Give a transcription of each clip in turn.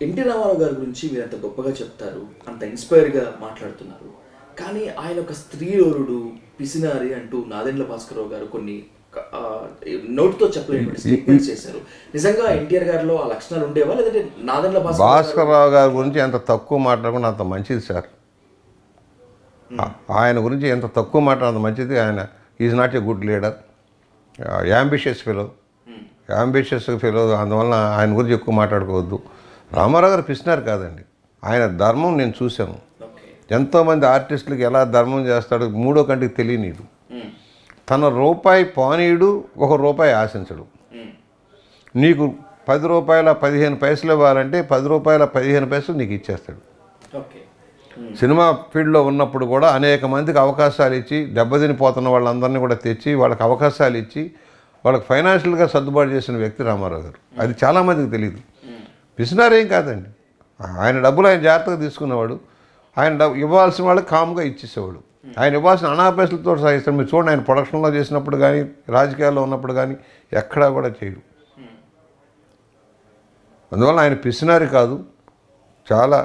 NT Ramarao గారి గురించి మీరు అంత గొప్పగా చెప్తారు అంత ఇన్స్పైర్గా మాట్లాడుతున్నారు కానీ ఆయన ఒక స్త్రీలోరుడు పిసినారి అంటూ నాదెండ్ల భాస్కరరావు గారు కొన్ని ఆ, నోటితో చెప్పలేని స్టేట్మెంట్స్ చేశారు నిజంగా ఎన్టీఆర్ గారిలో ఆ లక్షణాలు ఉండేవా లేదంటే నాదెండ్ల భాస్కర్ భాస్కర్ రావు గారి గురించి ఎంత తక్కువ మాట్లాడకుండా అంత మంచిది సార్ ఆ- ఆయన గురించి ఎంత తక్కువ మాట్లాడంత మంచిది ఆయన is not a good leader ambitious fellow ambitious fellow అందువలన ఆయన గురించి ఎక్కువ మాట్లాడుకోవద్దు రామారావు గారు పిసినారు కాదండి ఆయన ధర్మం నేను చూశాను ఓకే ఎంతోమంది ఆర్టిస్టులకి ఎలా ధర్మం చేస్తాడో మూడో కంటికి తెలియనీడు తన రూపాయి పానీయుడు ఒక రూపాయి ఆశించడు నీకు పది రూపాయల పదిహేను పైసలు ఇవ్వాలంటే పది రూపాయల పదిహేను పైసలు నీకు ఇచ్చేస్తాడు ఓకే సినిమా ఫీల్డ్లో ఉన్నప్పుడు కూడా అనేక మందికి అవకాశాలు ఇచ్చి దెబ్బతినిపోతున్న వాళ్ళందరినీ కూడా తెచ్చి వాళ్ళకి అవకాశాలు ఇచ్చి వాళ్ళకి ఫైనాన్షియల్గా సర్దుబాటు చేసిన వ్యక్తి రామారావు గారు అది చాలామందికి తెలియదు పిసినారేం కాదండి ఆయన డబ్బులు ఆయన జాగ్రత్తగా తీసుకునేవాడు ఆయన డబ్బు ఇవ్వాల్సిన వాళ్ళకి కామ్గా ఇచ్చేసేవాడు ఆయన ఇవ్వాల్సిన అనాపేసలతో సాగిస్తాడు మీరు చూడండి ఆయన ప్రొడక్షన్లో చేసినప్పుడు కానీ రాజకీయాల్లో ఉన్నప్పుడు కానీ ఎక్కడా కూడా చేయడు అందువల్ల ఆయన పిసినారి కాదు చాలా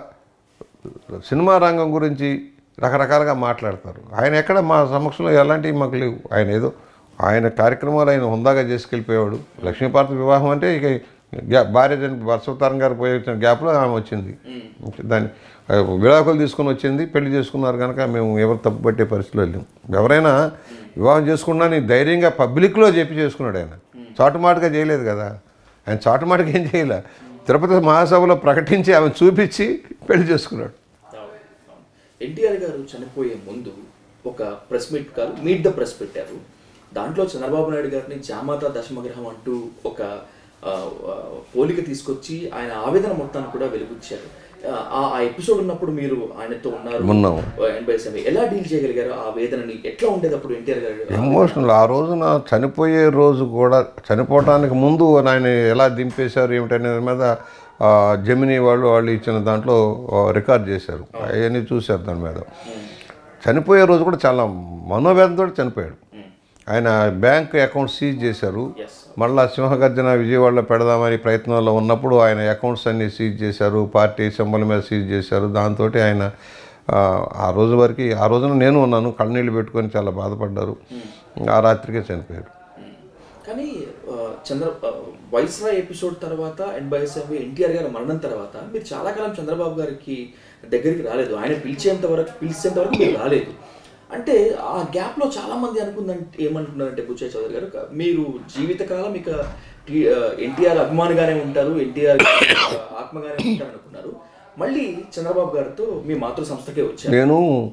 సినిమా రంగం గురించి రకరకాలుగా మాట్లాడతారు ఆయన ఎక్కడ మా సమక్షంలో ఎలాంటివి మాకు లేవు ఆయన ఏదో ఆయన కార్యక్రమాలు ఆయన హుందాగా చేసుకెళ్ళిపోయాడు లక్ష్మీపార్వతి వివాహం అంటే ఇక గ్యా భార్య జన్ వర్షవతారం గారు పోయి వచ్చిన గ్యాప్లో ఆమె వచ్చింది దాన్ని ఆ, విడాకులు తీసుకొని వచ్చింది పెళ్లి చేసుకున్నారు కనుక మేము ఎవరు తప్పు పట్టే పరిస్థితిలో వెళ్ళాం ఎవరైనా వివాహం చేసుకున్నా నీ ధైర్యంగా పబ్లిక్లో చెప్పి చేసుకున్నాడు ఆయన చాటుమాటుగా చేయలేదు కదా ఆయన చాటుమాటుగా ఏం చేయలే తిరుపతి మహాసభలో ప్రకటించి ఆమె చూపించి పెళ్లి చేసుకున్నాడు ఎన్టీఆర్ గారు చనిపోయే ముందు ఒక ప్రెస్ మీట్ కాదు మీట్ ద ప్రెస్ పెట్టారు దాంట్లో చంద్రబాబు నాయుడు గారిని జామాత దశమగ్రహం అంటూ ఒక ఆ, ఆ, పోలిక తీసుకొచ్చి ఆయన ఆవేదన మొత్తాన్ని కూడా వెలుగుచ్చారు ఆ ఆ ఎపిసోడ్ ఉన్నప్పుడు మీరు ఆయనతో ఉన్నారు ఉన్నాం. ఎనభై సెవెన్ ఎలా డీల్ చేయగలిగారు ఆ వేదనని ఎట్లా ఉండేది అప్పుడు ఎన్టీఆర్ గారు ఎమోషనల్ ఆ రోజున చనిపోయే రోజు కూడా చనిపోవటానికి ముందు ఆయన ఎలా దింపేశారు ఏమిటనే దాని మీద ఆ, జమినీ వాళ్ళు వాళ్ళు ఇచ్చిన దాంట్లో ఆ, రికార్డ్ చేశారు అవన్నీ చూశారు దాని మీద చనిపోయే రోజు కూడా చాలా మనోవేదనతో చనిపోయాడు ఆయన బ్యాంక్ అకౌంట్ సీజ్ చేశారు ఎస్ మళ్ళా సింహగర్జన విజయవాడలో పెడదామని ప్రయత్నంలో ఉన్నప్పుడు ఆయన అకౌంట్స్ అన్ని సీజ్ చేశారు పార్టీ సింబల్ మీద సీజ్ చేశారు దాంతో ఆయన ఆ, ఆ రోజు వరకు ఆ రోజున నేను ఉన్నాను కన్నీళ్ళు పెట్టుకొని చాలా బాధపడ్డారు ఆ రాత్రికే చనిపోయారు కానీ ఆ, చంద్ర ఆ, వైస్రాయ్ ఎపిసోడ్ తర్వాత ఎనభై సెవెన్ ఎన్టీఆర్ గారి మరణం తర్వాత మీరు చాలా కాలం చంద్రబాబు గారికి దగ్గరికి రాలేదు ఆయన పిలిచేంత వరకు పిలిచేంత వరకు మీరు రాలేదు అంటే ఆ గ్యాప్ లో చాలా మంది అనుకుందంటే ఏమనుకున్నారంటే బుచ్చయ్య చౌదరి గారు క- మీరు జీవితకాలం ఇక టీ- ఆ, ఎన్టీఆర్ అభిమానిగానే ఉంటారు ఎన్టీఆర్ ఆత్మగానే ఉంటారు అనుకున్నారు మళ్ళీ చంద్రబాబు గారితో మీ మాతృ సంస్థకే వచ్చారు నేను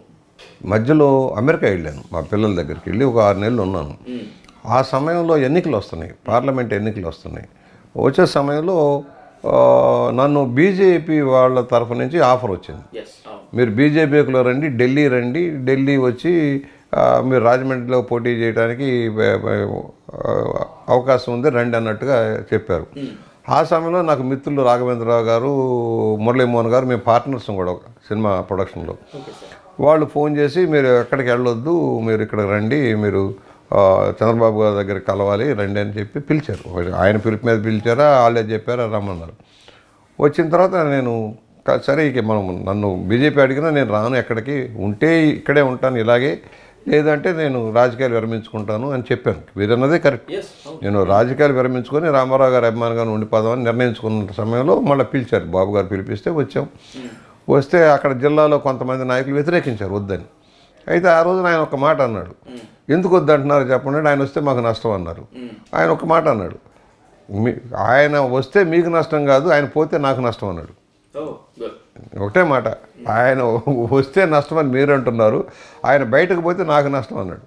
మధ్యలో అమెరికా వెళ్ళాను మా పిల్లల దగ్గరికి వెళ్ళి ఒక ఆరు నెలలు ఉన్నాను ఆ సమయంలో ఎన్నికలు వస్తున్నాయి పార్లమెంట్ ఎన్నికలు వస్తున్నాయి వచ్చే సమయంలో ఆ, నన్ను బీజేపీ వాళ్ళ తరఫు నుంచి ఆఫర్ వచ్చింది ఎస్ అవును మీరు బీజేపీలో రండి ఢిల్లీ రండి ఢిల్లీ వచ్చి ఆ, మీరు రాజమండ్రిలో పోటీ చేయడానికి బ- బ- ఆ, అవకాశం ఉంది రండి అన్నట్టుగా చెప్పారు ఆ సమయంలో నాకు మిత్రులు రాఘవేంద్రరావు గారు మురళీమోహన్ గారు మేము పార్ట్నర్స్ కూడా ఒక సినిమా ప్రొడక్షన్లో ఓకే సార్ వాళ్ళు ఫోన్ చేసి మీరు ఎక్కడికి వెళ్ళొద్దు మీరు ఇక్కడ రండి మీరు ఆ, చంద్రబాబు గారి దగ్గర కలవాలి రండి అని చెప్పి పిలిచారు ఆయన పిలుపు మీద పిలిచారా వాళ్ళే చెప్పారా రమ్మన్నారు వచ్చిన తర్వాత నేను "క- సరే ఇక మనం నన్ను బీజేపీ అడిగినా నేను రాను ఎక్కడికి ఉంటే ఇక్కడే ఉంటాను ఇలాగే లేదంటే నేను రాజకీయాలు విరమించుకుంటాను అని చెప్పాను వీరన్నదే కరెక్ట్ ఎస్ అవును నేను రాజకీయాలు విరమించుకొని రామారావు గారు అభిమానిగా ఉండిపోదామని నిర్ణయించుకున్న సమయంలో మళ్ళీ పిలిచారు బాబు గారు పిలిపిస్తే వచ్చాం వస్తే అక్కడ జిల్లాలో కొంతమంది నాయకులు వ్యతిరేకించారు వద్దని అయితే ఆ రోజున ఆయన ఒక మాట అన్నాడు ఎందుకు వద్దంటున్నారు చెప్పండి ఆయన వస్తే మాకు నష్టం అన్నారు ఆయన ఒక మాట అన్నాడు మీ ఆయన వస్తే మీకు నష్టం కాదు ఆయన పోతే నాకు నష్టం అన్నాడు ఓ గుడ్ ఒకటే మాట ఆయన వస్తే నష్టం అని మీరు అంటున్నారు ఆయన బయటకు పోతే నాకు నష్టం అన్నాడు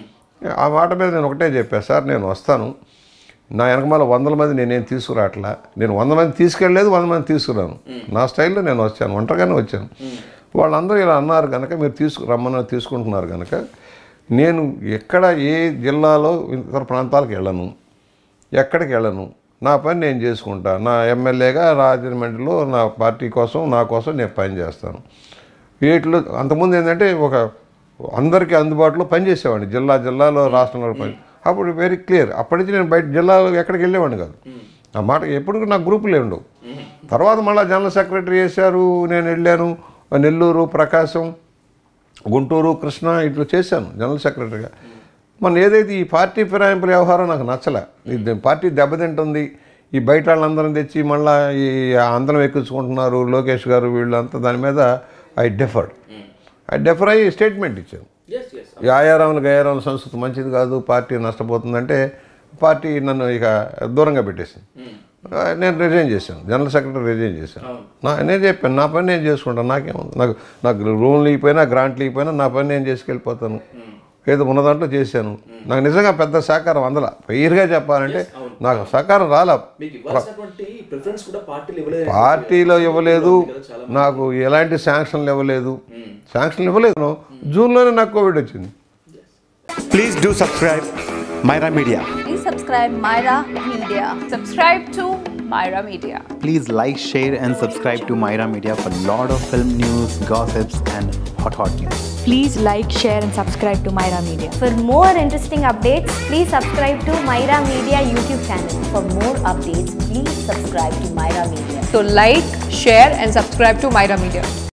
ఆ మాట మీద నేను ఒకటే చెప్పాను సార్ నేను వస్తాను నా వెనకమాల వందల మంది నేనేం తీసుకురావట్లా నేను వంద మంది తీసుకెళ్ళలేదు వంద మంది తీసుకురాను నా స్టైల్లో నేను వచ్చాను ఒంటరిగానే వచ్చాను వాళ్ళందరూ ఇలా అన్నారు కనుక మీరు తీసుకు రమ్మని తీసుకుంటున్నారు కనుక నేను ఎక్కడ ఏ జిల్లాలో ఇతర ప్రాంతాలకు వెళ్ళను ఎక్కడికి వెళ్ళను నా పని నేను చేసుకుంటా నా ఎమ్మెల్యేగా రాజమండ్రిలో నా పార్టీ కోసం నా కోసం నేను పని చేస్తాను వీటిలో అంతకుముందు ఏంటంటే ఒక అందరికీ అందుబాటులో పనిచేసేవాడిని జిల్లా జిల్లాలో రాష్ట్రంలో పని అప్పుడు వెరీ క్లియర్ అప్పటి నుంచి నేను బయట జిల్లాలో ఎక్కడికి వెళ్ళేవాడిని కాదు ఆ మాట ఎప్పుడు నా గ్రూపులే ఉండవు తర్వాత మళ్ళీ జనరల్ సెక్రటరీ చేశారు నేను వెళ్ళాను నెల్లూరు ప్రకాశం గుంటూరు కృష్ణ ఇట్లా చేశాను జనరల్ సెక్రటరీగా మన ఏదైతే ఈ పార్టీ ఫిరాయింపుల వ్యవహారం నాకు నచ్చలే ఇది పార్టీ దెబ్బతింటుంది ఈ బయట వాళ్ళందరం తెచ్చి మళ్ళీ ఈ అందరం ఎక్కించుకుంటున్నారు లోకేష్ గారు వీళ్ళంతా దాని మీద ఐ డెఫర్డ్ ఐ డెఫర్ అయ్యి స్టేట్మెంట్ ఇచ్చాను ఎస్ ఎస్ ఈ ఆయారాములు గయారాముల సంస్కృతి మంచిది కాదు పార్టీ నష్టపోతుందంటే పార్టీ నన్ను ఇక దూరంగా పెట్టేసింది ఆ, నేను రిజైన్ చేశాను జనరల్ సెక్రటరీ రిజైన్ చేశాను నా నేను చెప్పాను నా పని నేను చేసుకుంటాను నాకేముంది నాకు నాకు రూమ్లు ఇగిపోయినా గ్రాంట్లు ఇగిపోయినా నా పని నేను చేసుకెళ్ళిపోతాను ఏదో ఉన్న దాంట్లో చేశాను నాకు నిజంగా పెద్ద సహకారం అందల క్లియర్గా చెప్పాలంటే నాకు సహకారం రాలా మీకు ఇవ్వాల్సినటువంటి ప్రిఫరెన్స్ కూడా పార్టీలు ఇవ్వలేదు పార్టీలో ఇవ్వలేదు నాకు ఎలాంటి శాంక్షన్లు ఇవ్వలేదు శాంక్షన్లు ఇవ్వలేదు జూన్లోనే నాకు కోవిడ్ వచ్చింది Please do subscribe Myra Media. Please subscribe Myra Media. Subscribe to Myra Media. Please like, share, and subscribe to Myra Media for lot of film news, gossips, and hot hot news. Please like, share, and subscribe to Myra Media. For more interesting updates, please subscribe to Myra Media YouTube channel. For more updates, please subscribe to Myra Media. So like, share and subscribe to Myra Media.